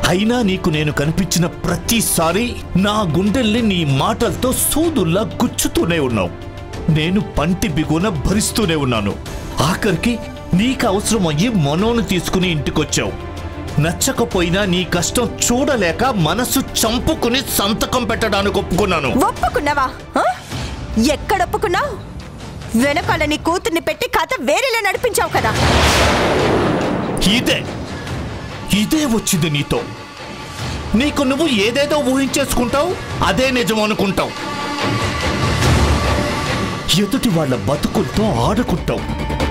అయినా నీకు నేను కనిపించిన ప్రతిసారి నా గుండెల్ని నీ మాటలతో సూదుల్లా గుచ్చుతూనే ఉన్నావు నేను పంటి బిగున భరిస్తూనే ఉన్నాను ఆఖరికి నీకు అవసరమయ్యి మనోను తీసుకుని ఇంటికొచ్చావు నచ్చకపోయినా నీ కష్టం చూడలేక మనసు చంపుకుని సంతకం పెట్టడానికి ఒప్పుకున్నాను ఒప్పుకున్నావా ఆ? ఎక్కడ ఒప్పుకున్నావు వెనకాల నీ కూతుర్ని పెట్టి కథ వేరేలా నడిపించావు కదా ఇదే ఇదే వచ్చింది నీతో నీకు నువ్వు ఏదేదో ఊహించేసుకుంటావు అదే నిజం అనుకుంటావు ఎదుటి వాళ్ళ బతుకులతో ఆడుకుంటావు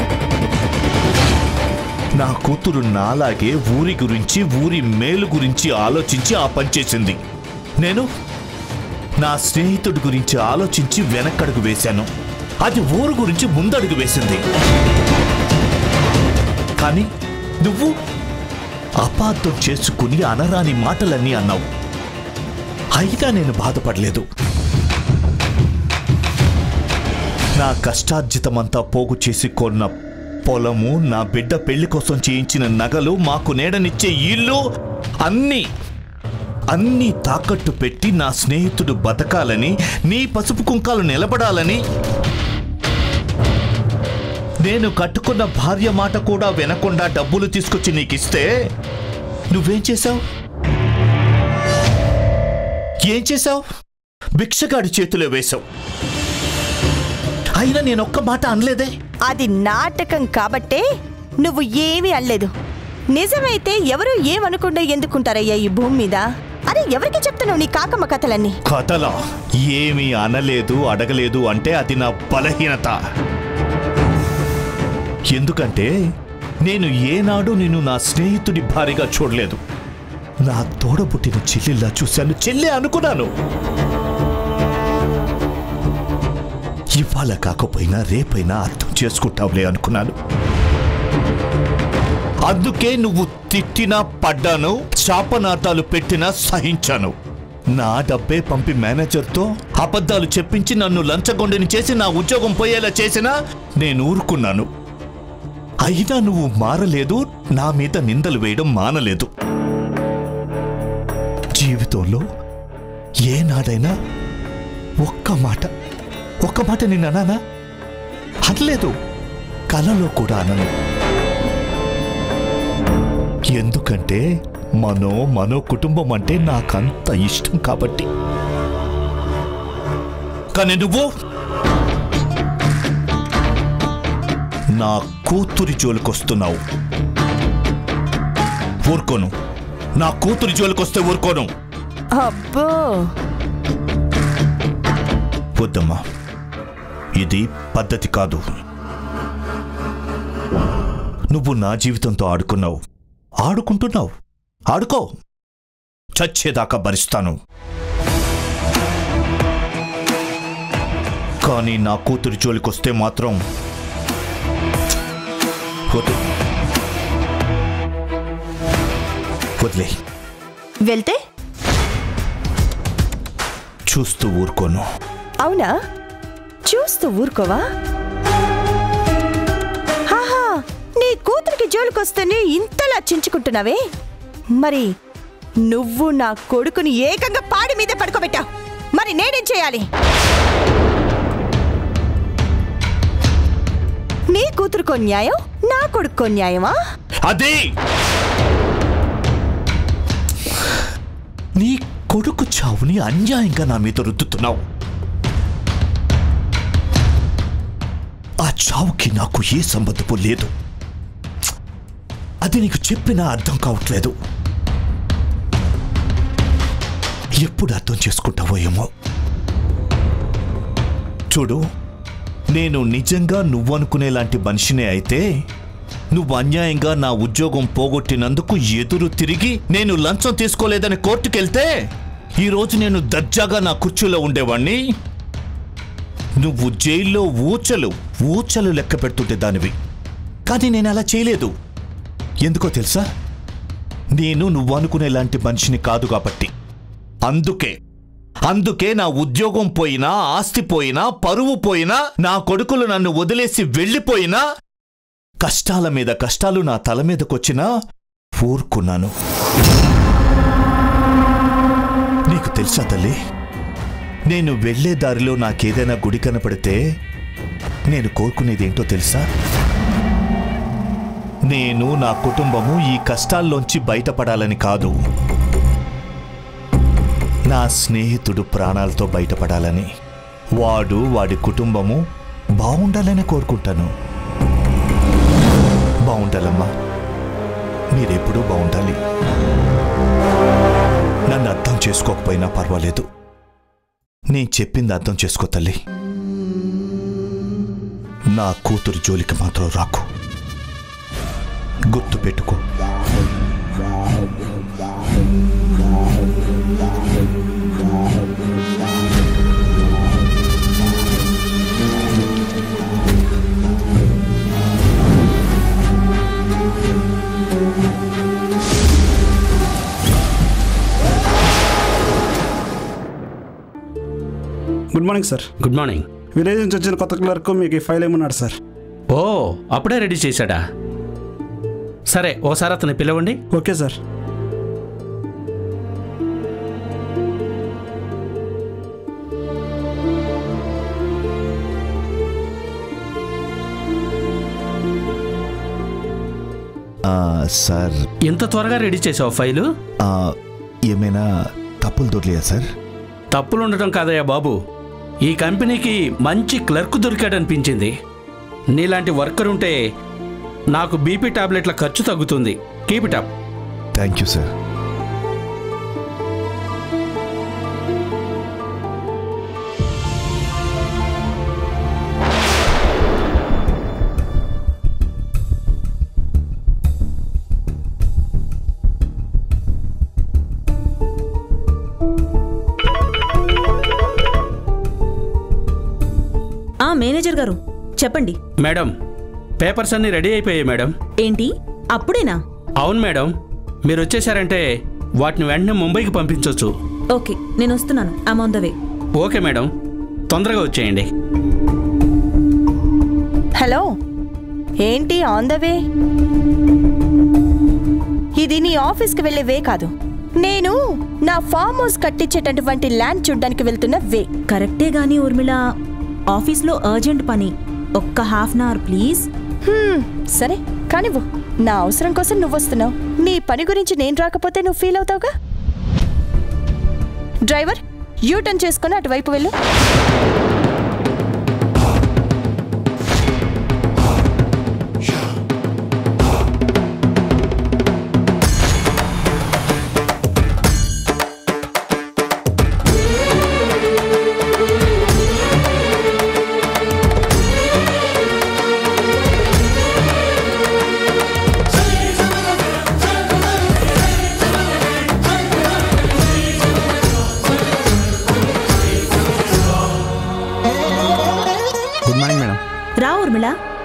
నా కూతురు నాలాగే ఊరి గురించి ఊరి మేలు గురించి ఆలోచించి ఆ పని చేసింది నేను నా స్నేహితుడి గురించి ఆలోచించి వెనక్కడుగు వేశాను అది ఊరు గురించి ముందడుగు వేసింది కానీ నువ్వు అపార్థం చేసుకుని అనరాని మాటలన్నీ అన్నావు అయినా నేను బాధపడలేదు నా కష్టార్జితమంతా పోగు చేసి కొన్న పొలము నా బిడ్డ పెళ్లి కోసం చేయించిన నగలు మాకు నీడనిచ్చే ఇల్లు అన్నీ అన్నీ తాకట్టు పెట్టి నా స్నేహితుడు బతకాలని నీ పసుపు కుంకాలు నిలబడాలని నేను కట్టుకున్న భార్య మాట కూడా వినకుండా డబ్బులు తీసుకొచ్చి నీకిస్తే నువ్వేం చేశావు ఏం చేశావు భిక్షగాడి చేతిలో వేశావు అయినా నేను ఒక్క మాట అనలేదే అది నాటకం కాబట్టే నువ్వు ఏమీ అనలేదు నిజమైతే ఎవరు ఏమనకుండా ఎందుకుంటారయ్యా ఈ భూమి మీద అరే ఎవరికి చెప్తున్నావు నీ కాకమ్మ కథలన్నీ కథలా ఏమీ అనలేదు అడగలేదు అంటే అది నా బలహీనత ఎందుకంటే నేను ఏనాడు నిన్ను నా స్నేహితుడి భారీగా చూడలేదు నా తోడబుట్టిన చెల్లెల్లా చూశాను చెల్లె అనుకున్నాను ఇవాళ కాకపోయినా రేపైనా అర్థం చేసుకుంటావులే అనుకున్నాను అందుకే నువ్వు తిట్టినా పడ్డాను శాపనార్థాలు పెట్టినా సహించాను నా డబ్బే పంపి మేనేజర్తో అబద్ధాలు చెప్పించి నన్ను లంచగొండిని చేసి నా ఉద్యోగం పోయేలా చేసినా నేను ఊరుకున్నాను అయినా నువ్వు మారలేదు నా మీద నిందలు వేయడం మానలేదు జీవితంలో ఏనాడైనా ఒక్క మాట ఒక్క మాట నేను అనానా అనలేదు కలలో కూడా అనను ఎందుకంటే మనో మనో కుటుంబం అంటే నాకంత ఇష్టం కాబట్టి కానీ నువ్వు నా కూతురి జోలికొస్తున్నావు ఊరుకోను నా కూతురి జోలికొస్తే ఊరుకోను అబ్బో వద్దమ్మా ఇది పద్ధతి కాదు నువ్వు నా జీవితంతో ఆడుకున్నావు ఆడుకుంటున్నావు ఆడుకో చచ్చేదాకా భరిస్తాను కానీ నా కూతురి జోలికొస్తే మాత్రం వద్దు వదిలే వెళ్తే చూస్తూ ఊరుకోను అవునా చూస్తూ ఊరుకోవా హాహా నీ కూతురికి జోలికొస్తేనే ఇంతలా చించుకుంటున్నావే మరి నువ్వు నా కొడుకుని ఏకంగా పాడి మీద పడుకోబెట్టావు మరి నేనేం చేయాలి నీ కూతురుకో న్యాయం నా కొడుకో న్యాయమా అది నీ కొడుకు చావుని అన్యాయంగా నా మీద రుద్దుతున్నావు ఆ చావుకి నాకు ఏ సంబంధము లేదు అది నీకు చెప్పినా అర్థం కావట్లేదు ఎప్పుడు అర్థం చేసుకుంటావో ఏమో చూడు నేను నిజంగా నువ్వనుకునేలాంటి మనిషినే అయితే నువ్వు అన్యాయంగా నా ఉద్యోగం పోగొట్టినందుకు ఎదురు తిరిగి నేను లంచం తీసుకోలేదని కోర్టుకెళ్తే ఈరోజు నేను దర్జాగా నా కుర్చీలో ఉండేవాణ్ణి నువ్వు జైల్లో ఊచలు ఊచలు లెక్క పెడుతుంటే దానివి కానీ నేను అలా చేయలేదు ఎందుకో తెలుసా నేను నువ్వు అనుకునేలాంటి మనిషిని కాదు కాబట్టి అందుకే అందుకే నా ఉద్యోగం పోయినా ఆస్తి పోయినా పరువు పోయినా నా కొడుకులు నన్ను వదిలేసి వెళ్ళిపోయినా కష్టాల మీద కష్టాలు నా తల మీదకొచ్చినా ఊరుకున్నాను నీకు తెలుసా తల్లి నేను వెళ్ళే దారిలో నాకేదైనా గుడి కనపడితే నేను కోరుకునేది ఏంటో తెలుసా నేను నా కుటుంబము ఈ కష్టాల్లోంచి బయటపడాలని కాదు నా స్నేహితుడు ప్రాణాలతో బయటపడాలని వాడు వాడి కుటుంబము బాగుండాలని కోరుకుంటాను బాగుండాలమ్మా మీరెప్పుడూ బాగుండాలి నన్ను అర్థం చేసుకోకపోయినా పర్వాలేదు నేను చెప్పింది అర్థం చేసుకో తల్లి నా కూతురు జోలికి మాత్రం రాకు గుర్తు పెట్టుకో good morning sir good morning village నుంచి వచ్చిన కొత్త క్లర్క్ మీకు ఈ ఫైల్ ఏమన్నాడు సార్ ఓ అప్పుడే రెడీ చేశాడా సరే ఓసారి అతన్ని పిలవండి ఓకే సార్ ఆ, సార్ ఇంత త్వరగా రెడీ చేసావు ఫైలు ఆ, ఏమైనా తప్పులు దొర్లేయా సార్ తప్పులు ఉండటం కాదయ్యా బాబు ఈ కంపెనీకి మంచి క్లర్క్ దొరికాడనిపించింది నీలాంటి వర్కర్ ఉంటే నాకు బీపీ టాబ్లెట్ల ఖర్చు తగ్గుతుంది keep it up thank you sir ఆ మేనేజర్ గారు చెప్పండి మేడం పేపర్స్ అన్నీ రెడీ అయిపోయాయి మేడం ఏంటి అప్పుడేనా అవును మేడం మీరు వచ్చేసారంటే వాటిని వెంటనే ముంబైకి పంపించవచ్చు ఓకే నేను వస్తున్నాను I'm on the way okay madam తొందరగా వచ్చేయండి హలో ఏంటి ఆన్ ద వే ఇది నీ ఆఫీస్కి వెళ్ళే వే కాదు నేను నా ఫామ్ హౌస్ కట్టించేటటువంటి ల్యాండ్ చూడ్డానికి వెళ్తున్న వే కరెక్టే గాని ఊర్మిళ ఆఫీస్లో అర్జెంట్ పని ఒక్క హాఫ్ అన్ అవర్ ప్లీజ్ హ్మ్, సరే కానివ్వు నా అవసరం కోసం నువ్వు వస్తున్నావు నీ పని గురించి నేను రాకపోతే నువ్వు ఫీల్ అవుతావుగా డ్రైవర్ యూ టర్న్ చేసుకుని అటువైపు వెళ్ళు గుడ్ మార్నింగ్ మేడం రా ఊర్మిళ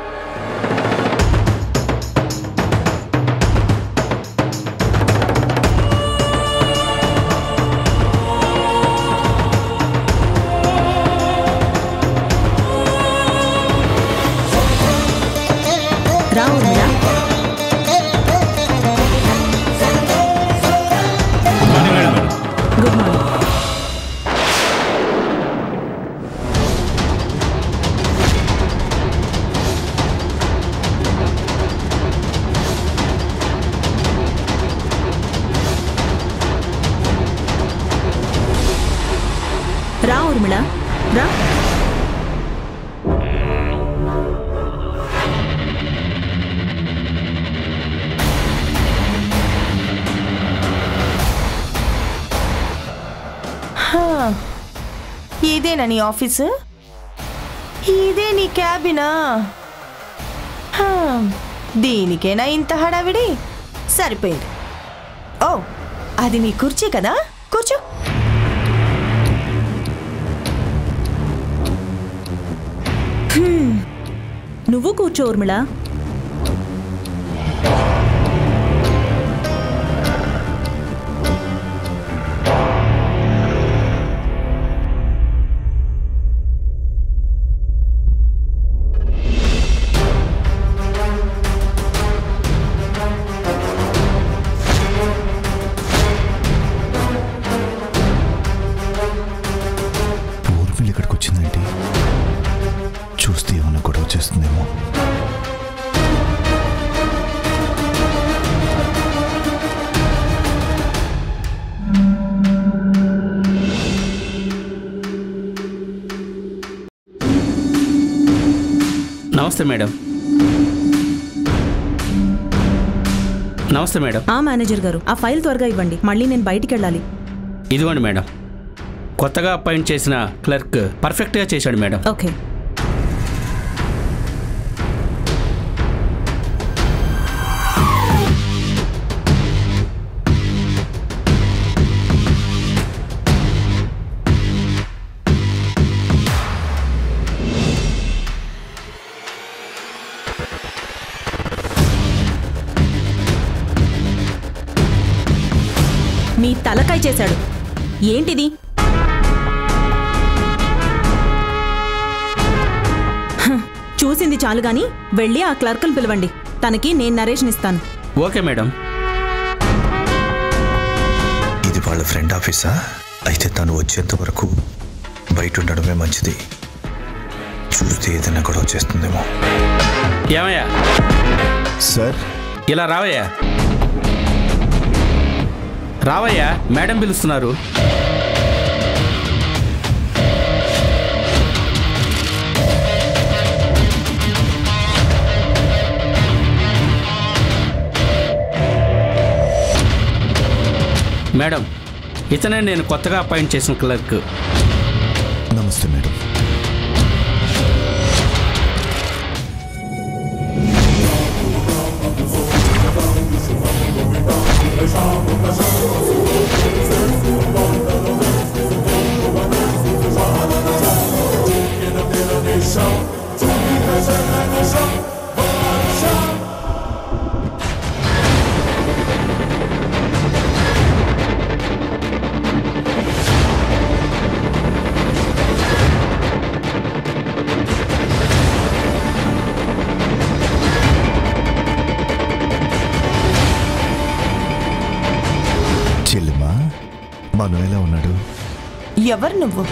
రా ఊర్మిళ గుడ్ మార్నింగ్ రా ఊర్మిళ రా హా, ఇదేనా నీ ఆఫీసు ఇదే నీ క్యాబినా హా, దీనికేనా ఇంత హడావిడి సరిపోయింది ఓ అది నీ కుర్చీ కదా కూర్చో నువ్వు కూర్చో ఊర్మిళ నమస్తే మేడం నమస్తే మేడం ఆ మేనేజర్ గారు ఆ ఫైల్ త్వరగా ఇవ్వండి మళ్ళీ నేను బయటికి వెళ్ళాలి ఇదిగోండి మేడం కొత్తగా అపాయింట్ చేసిన క్లర్క్ పర్ఫెక్ట్గా చేశాడు మేడం ఓకే మీ తలకాయ చేశాడు ఏంటిది హ, చూసింది చాలు గాని వెళ్ళి ఆ క్లర్క్ని పిలవండి తనకి నేను నరేషన్ ఇస్తాను ఓకే మేడం ఇది వాళ్ళ ఫ్రెండ్ ఆఫీసా అయితే తను వచ్చేంత వరకు బయట ఉండడమే మంచిది చూస్తే ఏదైనా గొడవ చేస్తుందేమో ఏమయ్యా సార్ ఇలా రావయ్యా రావయ్యా మేడం పిలుస్తున్నారు మేడం ఇతనే నేను కొత్తగా అపాయింట్ చేసిన క్లర్క్ నమస్తే మేడం చెల్లిమా మను ఎలా ఉన్నాడు ఎవరు నువ్వు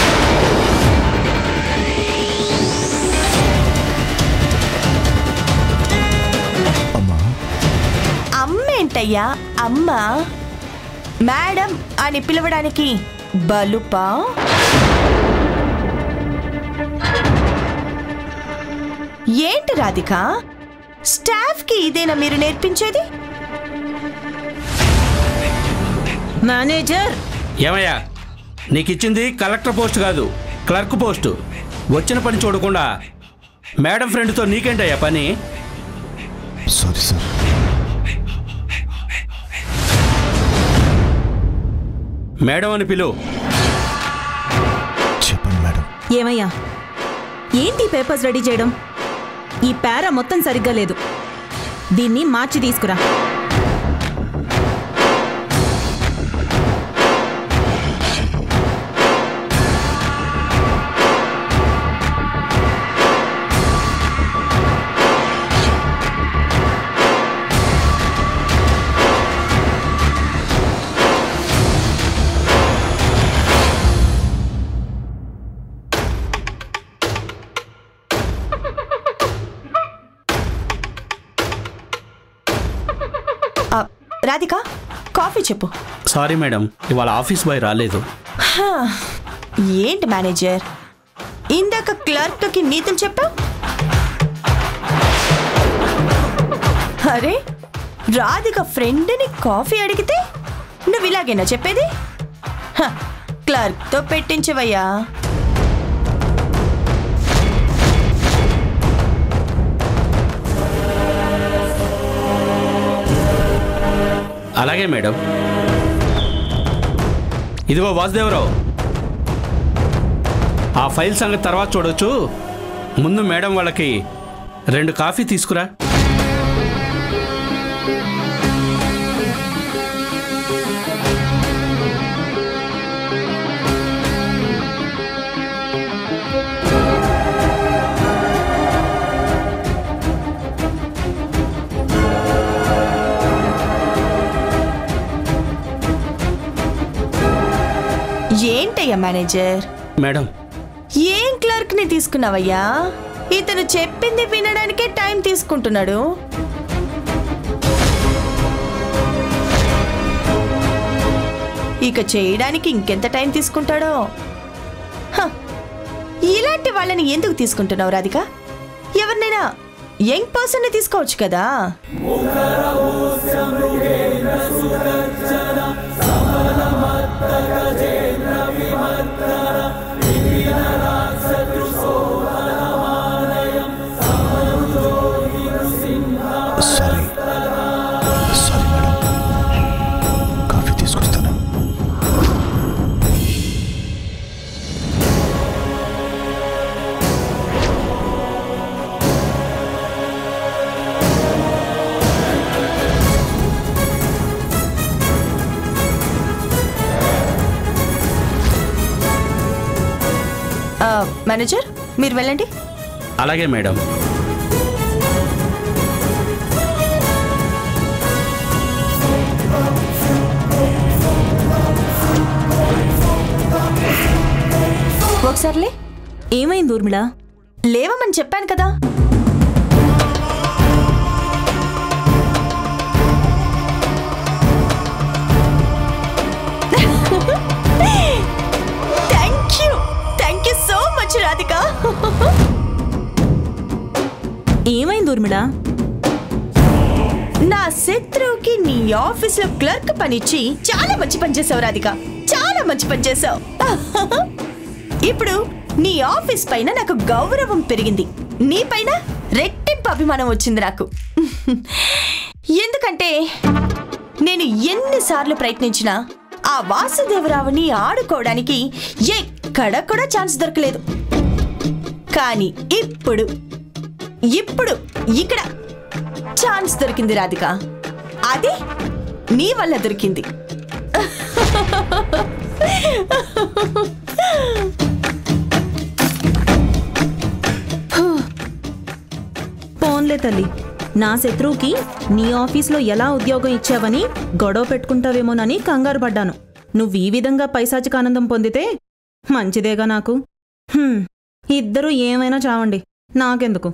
అమ్మా అమ్మేంటయ్యా అమ్మ మేడం అని పిలవడానికి బలుపా ఏంటి రాధిక స్టాఫ్కి ఇదేనా మీరు నేర్పించేది మేనేజర్ ఏమయ్యా నీకు ఇచ్చింది కలెక్టర్ పోస్ట్ కాదు క్లర్క్ పోస్టు వచ్చిన పని చూడకుండా మేడం ఫ్రెండ్తో నీకేంటయ్యా పని సారీ సార్ మేడం అని పిలువు చెప్పండి మేడం ఏమయ్యా ఏంటి ఈ పేపర్స్ రెడీ చేయడం ఈ పేర మొత్తం సరిగ్గా లేదు దీన్ని మార్చి తీసుకురా ఆ, రాధిక కాఫీ చెప్పు సారీ మేడం ఇవాళ ఆఫీస్ బాయ్ రాలేదు హా, ఏంటి మేనేజర్ ఇందాక క్లర్క్కి నీతులు చెప్పావు అరే రాధిక ఫ్రెండ్ని కాఫీ అడిగితే నువ్వు ఇలాగేనా చెప్పేది హ, క్లర్క్తో పెట్టించవయ్యా అలాగే మేడం ఇదిగో వాసుదేవరావు ఆ ఫైల్ సంగతి తర్వాత చూడొచ్చు ముందు మేడం వాళ్ళకి రెండు కాఫీ తీసుకురా ఏంటయ్యా మేనేజర్ మేడం ఏం క్లర్క్ని తీసుకున్నావయ్యా ఇతను చెప్పింది వినడానికే టైం తీసుకుంటున్నాడు ఇక చేయడానికి ఇంకెంత టైం తీసుకుంటాడో హ, ఇలాంటి వాళ్ళని ఎందుకు తీసుకుంటున్నావు రాధిక ఎవరినైనా యంగ్ పర్సన్ తీసుకోవచ్చు కదా సారీ సారీ మేడం కాఫీ తీసుకొస్తాను ఆ, మేనేజర్ మీరు వెళ్ళండి అలాగే మేడం ఒకసారిలే ఏమైంది ఊర్మిళ లేవమని చెప్పాను కదా thank you thank you so much Radhika ఏమైంది ఊర్మిళ నా శత్రువుకి నీ ఆఫీస్ లో క్లర్క్ పనిచ్చి చాలా మంచి పని చేసావు రాధిక చాలా మంచి పని చేసావు ఇప్పుడు నీ ఆఫీస్ పైన నాకు గౌరవం పెరిగింది నీ పైన రెట్టింపు అభిమానం వచ్చింది నాకు ఎందుకంటే నేను ఎన్నిసార్లు ప్రయత్నించినా ఆ వాసుదేవరావుని ఆడుకోవడానికి ఎక్కడ కూడా ఛాన్స్ దొరకలేదు కానీ ఇప్పుడు ఇప్పుడు ఇక్కడ ఛాన్స్ దొరికింది రాధిక అది నీ వల్ల దొరికింది పోన్లే తల్లి నా శత్రువుకి నీ ఆఫీస్లో ఎలా ఉద్యోగం ఇచ్చావని గొడవ పెట్టుకుంటావేమోనని కంగారు పడ్డాను నువ్వు ఈ విధంగా పైశాచిక ఆనందం పొందితే మంచిదేగా నాకు హ్మ్, ఇద్దరూ ఏమైనా చావండి నాకెందుకు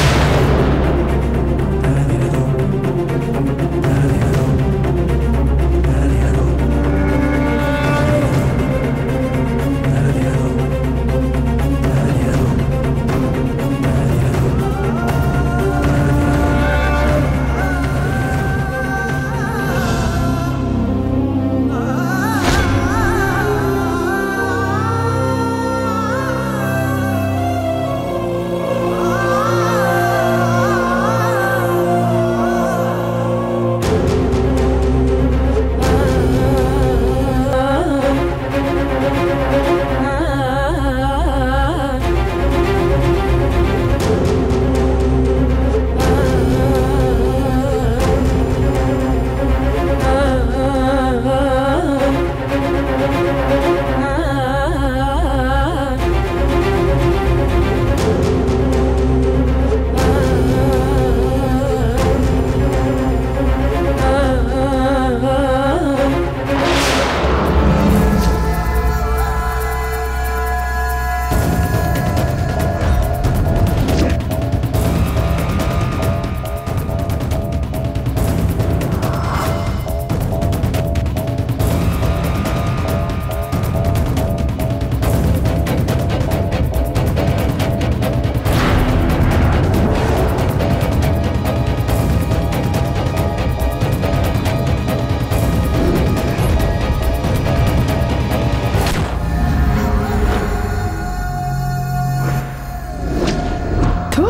థు.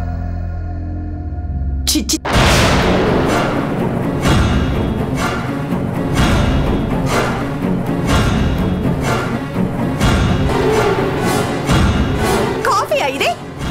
చిచ్చి కాఫీ అయితే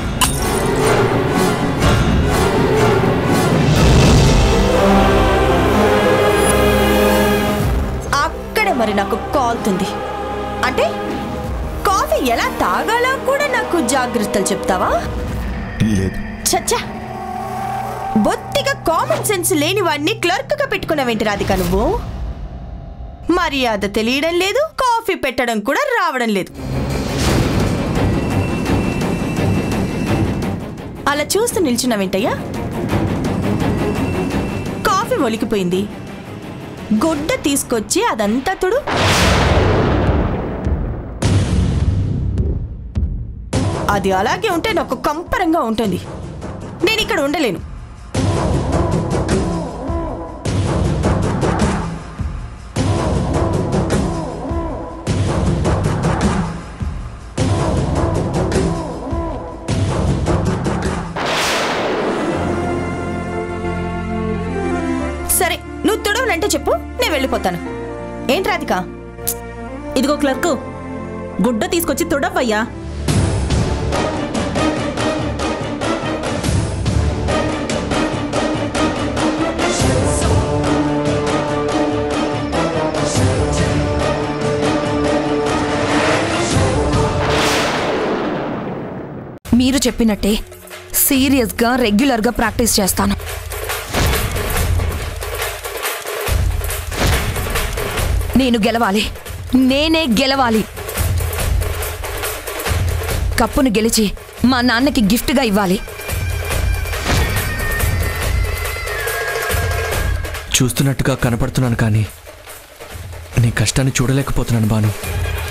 అక్కడే మరి నాకు కాల్తుంది అంటే కాఫీ ఎలా తాగాలో కూడా నాకు జాగ్రత్తలు చెప్తావా లేదు చచ్చా బొత్తిగా కామన్ సెన్స్ లేని వాడిని క్లర్క్ గా పెట్టుకున్నావేంటి రాధిక నువ్వు మర్యాద తెలియడం లేదు కాఫీ పెట్టడం కూడా రావడం లేదు అలా చూస్తూ నిల్చున్నావేంటయ్యా కాఫీ ఒలికిపోయింది గుడ్డ తీసుకొచ్చి అదంతా తుడు అది అలాగే ఉంటే నాకు కంపరంగా ఉంటుంది నేను ఇక్కడ ఉండలేను సరే నువ్వు తుడవనంటే చెప్పు నేను వెళ్ళిపోతాను ఏంటి రాధిక ఇదిగో క్లర్కు గుడ్డ తీసుకొచ్చి తుడవయ్యా మీరు చెప్పినట్టే సీరియస్గా రెగ్యులర్గా ప్రాక్టీస్ చేస్తాను నేను గెలవాలి నేనే గెలవాలి కప్పును గెలిచి మా నాన్నకి గిఫ్ట్గా ఇవ్వాలి చూస్తున్నట్టుగా కనపడుతున్నాను కానీ నీ కష్టాన్ని చూడలేకపోతున్నాను బాను